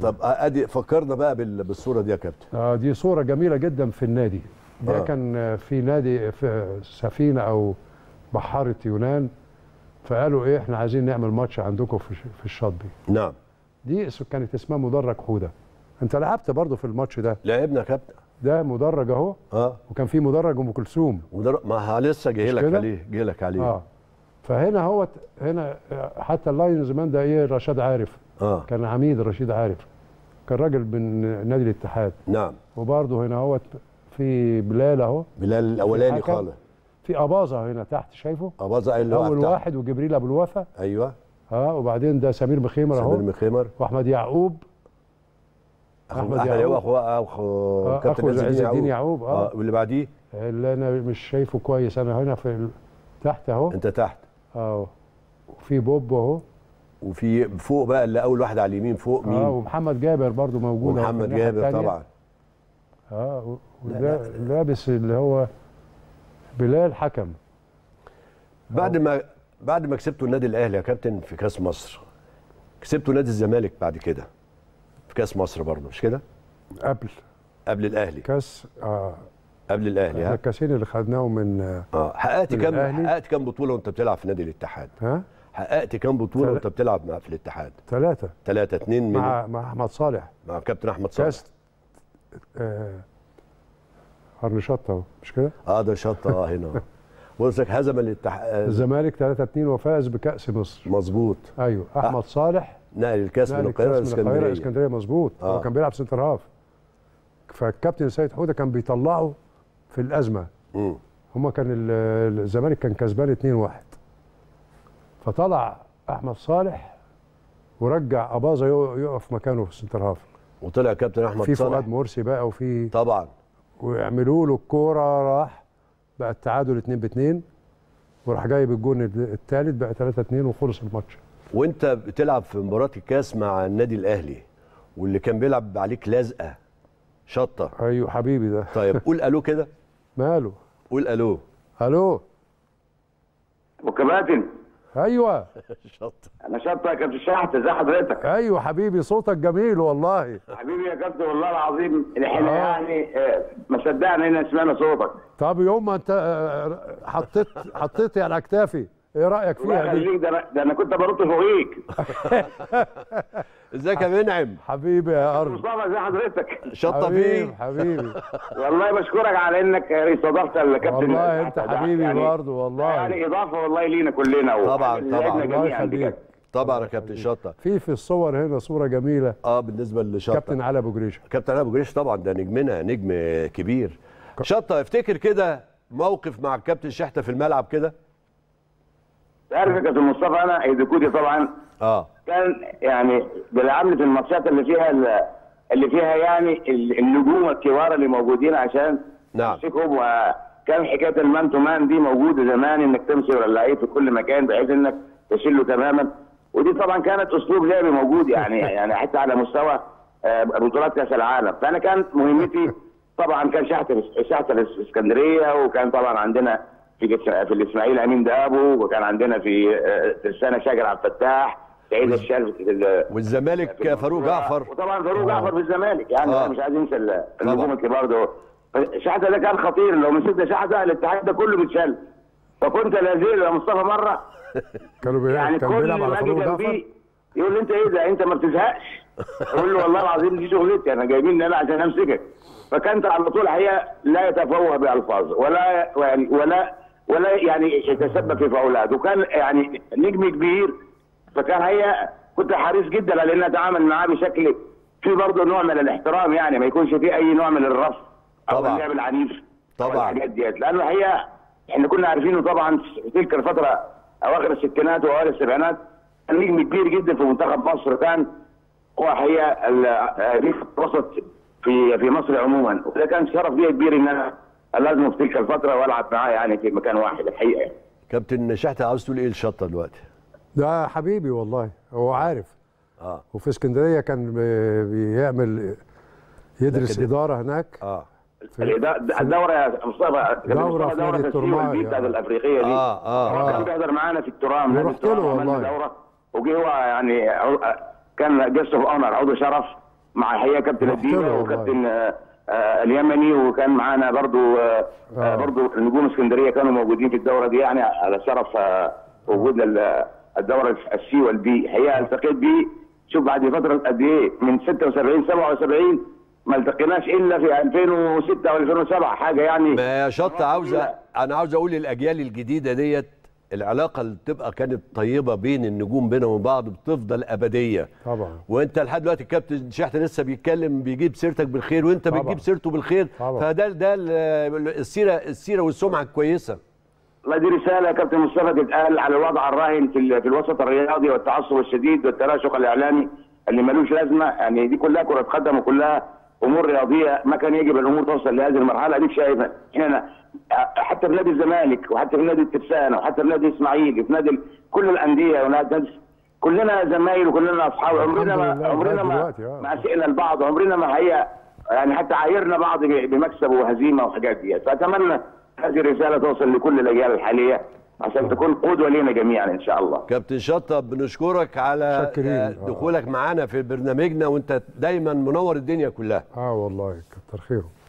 طب ادي فكرنا بقى بال- بالصوره دي يا كابتن آه دي صورة جميلة جدا في النادي ده آه. كان آه، في نادي في سفينة أو بحارة يونان فقالوا إيه إحنا عايزين نعمل ماتش عندكم في ش- في الشاطبي نعم دي اس- كانت اسمها مدرج حودة أنت لعبت برضو في الماتش ده لعبنا يا كابتن ده مدرج أهو اه وكان في مدرج أم كلثوم وده ما ها لسه جاي مش لك كده؟ عليه جاي لك عليه اه فهنا هو هنا آه، حتى اللاين زمان ده ايه رشاد عارف اه كان عميد رشيد عارف كان راجل من نادي الاتحاد نعم وبرضه هنا هو في بلال اهو بلال الاولاني الحكم. خالص في اباظه هنا تحت شايفه اباظه اللي هو اول بتاع- واحد وجبريل ابو الوفا ايوه اه وبعدين ده سمير مخيمر سمير اهو مخيمر واحمد يعقوب اخو أحمد احمد يعقوب. يعقوب اخو اخو آه، كابتن أخو عز الدين يعقوب، آه. اه واللي بعديه اللي انا مش شايفه كويس انا هنا في ال- تحت اهو انت تحت اه وفي بوب اهو وفي فوق بقى اللي اول واحد على اليمين فوق مين اه ومحمد جابر برضه موجود أهو في ومحمد الناحية جابر التانية. طبعا اه و- وده لابس اللي هو بلال حكم بعد ما بعد ما كسبتوا النادي الاهلي يا كابتن في كاس مصر كسبتوا نادي الزمالك بعد كده في كاس مصر برضه مش كده قبل قبل الاهلي كاس اه قبل الاهلي احنا ها الكاسين اللي خدناهم من آه، اه حققت من كام الأهلي. حققت كام بطوله وانت بتلعب في نادي الاتحاد ها حققت كام بطوله تل- وانت بتلعب مع في الاتحاد ثلاثة 3 2 من مع, مع مع احمد صالح مع كابتن احمد صالح كاس آه هرنشطة اهو مش كده؟ اه ده شطه اه هنا بص لك هزم الاتحاد الزمالك 3 2 وفاز بكاس مصر مظبوط ايوه احمد صالح نقل الكاس من نقل القاهره الكاس من القاهره لاسكندريه اسكندريه مظبوط آه. هو كان بيلعب سنتر هاف فالكابتن سيد حوده كان بيطلعه في الازمه مم. هما كان ال- الزمالك كان كسبان 2-1 فطلع احمد صالح ورجع اباظه يق- يقف مكانه في السنتر هاف وطلع كابتن احمد في صالح فؤاد مرسي بقى وفي طبعا ويعملوا له الكوره راح بقى التعادل 2 2 وراح جايب الجون الثالث بقى 3 2 وخلص الماتش وانت بتلعب في مباراه الكاس مع النادي الاهلي واللي كان بيلعب عليك لازقه شطه ايوه حبيبي ده طيب قول الو كده ماله قول الو الو وكباتن ايوه شطه انا شطه يا كابتن شحت ازي حضرتك ايوه حبيبي صوتك جميل والله حبيبي يا كابتن والله العظيم احنا آه. يعني آه، ما صدقنا ان سمعنا صوتك طب يوم ما انت آه، حطيت حطيتي على اكتافي ايه رايك الله فيها دي يخليك ده أنا- ده انا كنت برد فوقيك ازيك يا منعم حبيبي يا ارض مصطفى ازي حضرتك شطه حبيبي فيه حبيبي والله بشكرك على انك استضفت الكابتن والله شحتة انت ده. حبيبي يعني- برضه والله يعني اضافه والله لينا كلنا طبعاً، ولعبنا طبعاً. الله جميعاً بجد. يخليك طبعا يا كابتن شطه في في الصور هنا صوره جميله اه بالنسبه لشطه كابتن علي ابو جريشه كابتن علي ابو جريش طبعا ده نجمنا نجم كبير شطه افتكر كده موقف مع الكابتن شحته في الملعب كده تعرف يا كابتن مصطفى انا ايديكودي طبعا اه كان يعني بيلعبني في الماتشات اللي فيها ال- اللي فيها يعني ال- النجوم الكبار اللي موجودين عشان نعم. تمسكهم وكان حكايه المان تو مان دي موجوده زمان انك تمشي ورا اللعيب في كل مكان بحيث انك تشيله تماما ودي طبعا كانت اسلوب لعبي موجود يعني يعني حتى على مستوى آه، بطولات كاس العالم فانا كانت مهمتي طبعا كان شحت شحت الاسكندريه وكان طبعا عندنا في في الاسماعيلي امين دابو وكان عندنا في آه، ترسانه شاكر عبد الفتاح سعيد الشرف في ال- والزمالك فاروق جعفر وطبعا فاروق جعفر في الزمالك يعني آه. آه. مش عايز ننسى ال- طبعا. النجوم الكبار دول شحته ده كان خطير لو مسكنا شحته الاتحاد ده كله بيتشل فكنت نازل يا مصطفى مره كانوا بي... يعني كان كل بيلعب ما على اجي فاروق جعفر جنبيه يقول لي انت ايه ده انت ما بتزهقش اقول له والله العظيم دي شغلتي انا جايبين انا عشان امسكك فكانت على طول الحقيقه لا يتفوه بالفاظ ولا يعني ولا ولا يعني يتسبب في فاولات وكان يعني نجم كبير فكان هي كنت حريص جدا على ان اتعامل معاه بشكل في برضه نوع من الاحترام يعني ما يكونش فيه اي نوع من الرفض او طبعا. اللعب العنيف أو طبعا. الحاجات ديت لانه الحقيقه احنا كنا عارفينه طبعا في تلك الفتره اواخر الستينات واوائل السبعينات كان نجم كبير جدا في منتخب مصر كان هو حقيقه ال- ريف وسط في في مصر عموما وده كان شرف لي كبير ان انا لازم في تلك الفتره والعب معاه يعني في مكان واحد الحقيقه يعني. كابتن شحته عاوز تقول ايه لشطه دلوقتي ده حبيبي والله هو عارف اه وفي اسكندريه كان بي- بيعمل يدرس لكن- اداره هناك اه الإدا- الدوره يا مصطفى دورة مصطفى في نادي تسويق الترماي، والبيت بتاعت آه. الافريقيه دي اه اه هو كان اه بيحضر معانا في الترام نادي ورحت الترام له عملنا والله. دوره وجه هو يعني عضو- كان جيست اوف اونر عضو شرف مع الحقيقه كابتن رحت له الديبه والله. وكابتن آه، آه، اليمني وكان معانا برضو آه، آه. آه. برضو نجوم اسكندريه كانوا موجودين في الدوره دي يعني على شرف آه، وجود ال- الدوره السي والبي الحقيقه التقيت بيه شوف بعد فتره قد ايه من 76 77 ما التقيناش الا في 2006 او 2007 حاجه يعني ما يا شط عاوزه انا عاوز اقول للاجيال الجديده ديت العلاقه اللي بتبقى كانت طيبه بين النجوم بينهم وبعض بتفضل ابديه طبعا وانت لحد دلوقتي الكابتن شحت لسه بيتكلم بيجيب سيرتك بالخير وانت طبعا. بتجيب سيرته بالخير طبعا. فده ده ال- السيره السيره والسمعه الكويسه ما دي رساله يا كابتن مصطفى تتقال على الوضع الراهن في ال- في الوسط الرياضي والتعصب الشديد والتراشق الاعلامي اللي ملوش لازمه يعني دي كلها كره قدم وكلها امور رياضيه ما كان يجب الامور توصل لهذه المرحله ديك شايفه احنا حتى في نادي الزمالك وحتى في نادي الترسانه وحتى في نادي الاسماعيلي في نادي ال- كل الانديه ونادي نادي- كلنا زمايل وكلنا اصحاب عمرنا الحمد ما لله عمرنا لغاية ما دلوقتي، آه. ما سئنا البعض عمرنا ما هي يعني حتى عايرنا بعض ب- بمكسب وهزيمه وحاجات دي فاتمنى هذه الرساله توصل لكل الاجيال الحاليه عشان تكون قدوه لنا جميعا ان شاء الله كابتن شطه بنشكرك على شاكرين. آه، آه. دخولك معانا في برنامجنا وانت دايما منور الدنيا كلها اه والله كتر خيره